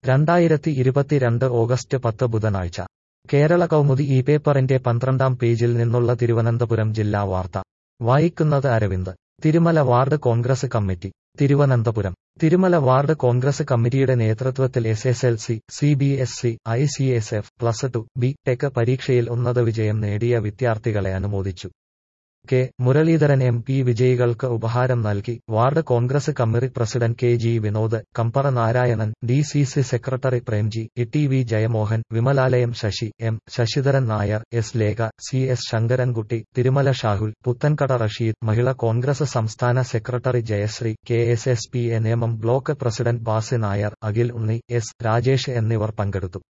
രണ്ടായിരത്തി ഇരുപത്തിരണ്ട് ഓഗസ്റ്റ് പത്ത് ബുധനാഴ്ച കേരള കൗമുദി ഈ പേപ്പറിന്റെ പന്ത്രണ്ടാം പേജിൽ നിന്നുള്ള തിരുവനന്തപുരം ജില്ലാ വാർത്ത വായിക്കുന്നത് Aravind Thirumala ward Congress committee Thiruvananthapuram Thirumala ward Congress കമ്മിറ്റിയുടെ നേതൃത്വത്തിൽ S S L C C B S C I C S F plus two B tech പരീക്ഷയിൽ ഉന്നത വിജയം നേടിയ വിദ്യാർത്ഥികളെ അനുമോദിച്ചു കെ മുരളീധരൻ എം പി വിജയികൾക്ക് ഉപഹാരം നൽകി ward Congress committee president K G Vinod Kampara Narayanan D C C secretary Premji E V Jayamohan Vimalalayam Sasi M Sasidharan Nair S Lekha C S Sankarankutty Thirumala Shahul Puthenkada Rasheed Mahila Congress സംസ്ഥാന secretary Jayasree K S S P N M M block president Basi Nair Akhil Unni S Rajesh എന്നിവർ പങ്കെടുത്തു